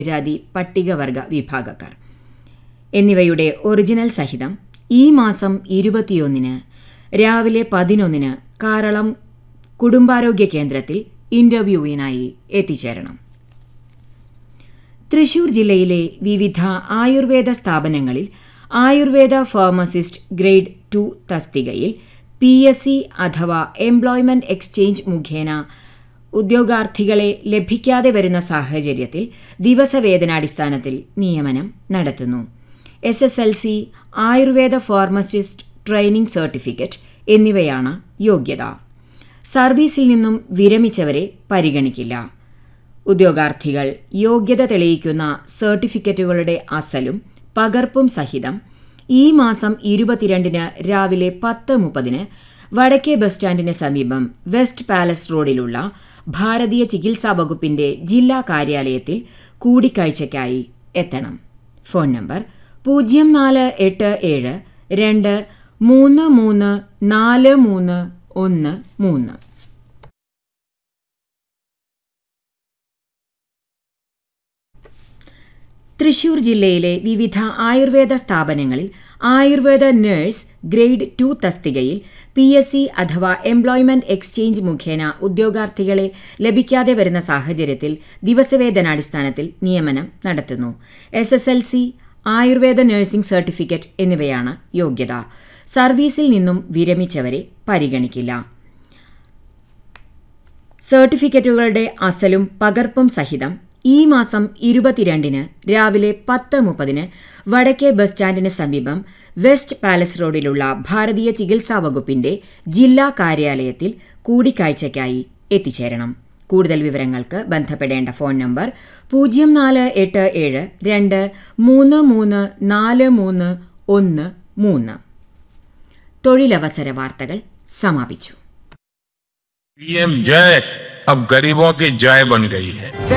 ജാതി പട്ടികവർഗ വിഭാഗക്കാർ എന്നിവയുടെ ഒറിജിനൽ സഹിതം ഈ മാസം ഇരുപത്തിയൊന്നിന് രാവിലെ പതിനൊന്നിന് കാരളം കുടുംബാരോഗ്യ കേന്ദ്രത്തിൽ ഇന്റർവ്യൂവിനായി എത്തിച്ചേരണം തൃശൂർ ജില്ലയിലെ വിവിധ ആയുർവേദ സ്ഥാപനങ്ങളിൽ ആയുർവേദ ഫാർമസിസ്റ്റ് ഗ്രേഡ് ടു തസ്തികയിൽ പി എസ് സി അഥവാ എംപ്ലോയ്മെന്റ് എക്സ്ചേഞ്ച് മുഖേന ഉദ്യോഗാർത്ഥികളെ ലഭിക്കാതെ വരുന്ന സാഹചര്യത്തിൽ ദിവസവേതനാടിസ്ഥാനത്തിൽ നിയമനം നടത്തുന്നു S S L C Ayurveda pharmacist training certificate എന്നിവയാണ് യോഗ്യത സർവീസിൽ നിന്നും വിരമിച്ചവരെ പരിഗണിക്കില്ല ഉദ്യോഗാർത്ഥികൾ യോഗ്യത തെളിയിക്കുന്ന സർട്ടിഫിക്കറ്റുകളുടെ അസലും പകർപ്പും സഹിതം ഈ മാസം ഇരുപത്തിരണ്ടിന് രാവിലെ പത്ത് മുപ്പതിന് വടക്കേ ബസ് സ്റ്റാൻഡിന് സമീപം വെസ്റ്റ് പാലസ് റോഡിലുള്ള ഭാരതീയ ചികിത്സാ വകുപ്പിന്റെ ജില്ലാ കാര്യാലയത്തിൽ കൂടിക്കാഴ്ചയ്ക്കായി എത്തണം ഫോൺ നമ്പർ പൂജ്യം നാല് എട്ട് ഏഴ് രണ്ട് മൂന്ന് മൂന്ന് നാല് മൂന്ന് ഒന്ന് മൂന്ന് തൃശൂർ ജില്ലയിലെ വിവിധ ആയുർവേദ സ്ഥാപനങ്ങളിൽ ആയുർവേദ നഴ്സ് ഗ്രേഡ് ടു തസ്തികയിൽ പി എസ് സി അഥവാ എംപ്ലോയ്മെന്റ് എക്സ്ചേഞ്ച് മുഖേന ഉദ്യോഗാർത്ഥികളെ ലഭിക്കാതെ വരുന്ന സാഹചര്യത്തിൽ ദിവസവേതനാടിസ്ഥാനത്തിൽ നിയമനം നടത്തുന്നു S S L C Ayurveda nursing certificate എന്നിവയാണ് യോഗ്യത സർവീസിൽ നിന്നും വിരമിച്ചവരെ പരിഗണിക്കില്ല സർട്ടിഫിക്കറ്റുകളുടെ അസലും പകർപ്പും സഹിതം ഈ മാസം ഇരുപത്തിരണ്ടിന് രാവിലെ പത്ത് മുപ്പതിന് വടക്കേ ബസ് സ്റ്റാൻഡിന് സമീപം വെസ്റ്റ് പാലസ് റോഡിലുള്ള ഭാരതീയ ചികിത്സാ വകുപ്പിന്റെ ജില്ലാ കാര്യാലയത്തിൽ കൂടിക്കാഴ്ചയ്ക്കായി എത്തിച്ചേരണം കൂടുതൽ വിവരങ്ങൾക്ക് ബന്ധപ്പെടേണ്ട ഫോൺ നമ്പർ പൂജ്യം നാല് എട്ട് ഏഴ് രണ്ട് മൂന്ന് മൂന്ന് നാല് മൂന്ന് ഒന്ന് മൂന്ന് തൊഴിലവസര വാർത്തകൾ സമാപിച്ചു पीएम जय अब गरीबों की जय बन गई है